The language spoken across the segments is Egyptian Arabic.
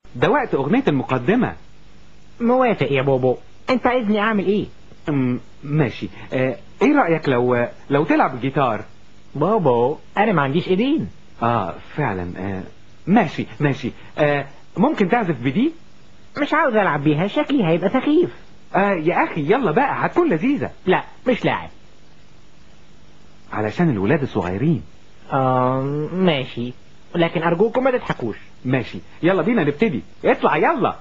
ده وقت اغنية المقدمة موافق يا بوبو انت عايزني اعمل ايه أم، ماشي آه، ايه رأيك لو لو تلعب الجيتار بوبو انا ما عنديش ايدين اه فعلا آه، ماشي ماشي آه، ممكن تعزف بدي مش عاوز العب بيها شكلي هيبقى سخيف آه، يا اخي يلا بقى هتكون لذيذة لا مش لاعب علشان الولاد الصغيرين آه ماشي لكن ارجوكم ما تضحكوش ماشي يلا بينا نبتدي اطلع يلا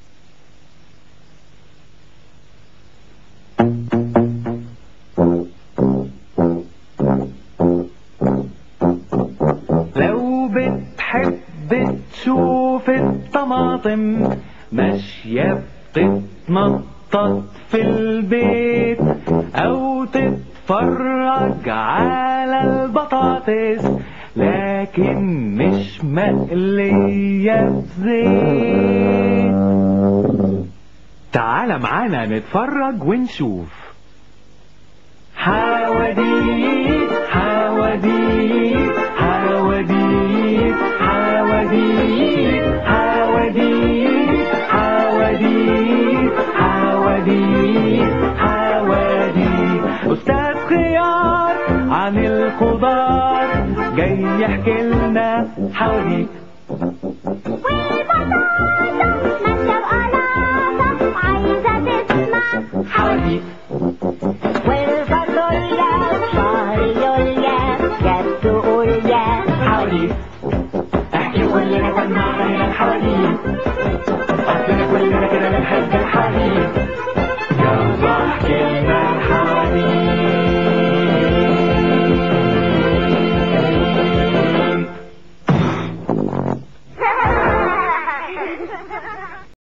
لو بتحب تشوف الطماطم ماشية بتتنطط في البيت أو تتفرج على البطاطس لكن مش مقلية بزيت تعال معانا نتفرج ونشوف حواديت حواديت حواديت حواديت حواديت حواديت حواديت حواديت أستاذ خيار عن الخضار جاي يحكي لنا حواديت حواديت والفاصوليا شهريوليا جت تقول يا حواديت احكي كلنا سمعنا هنا الحواديت اصلنا كلنا كده بنحب الحواديت يلا احكي لنا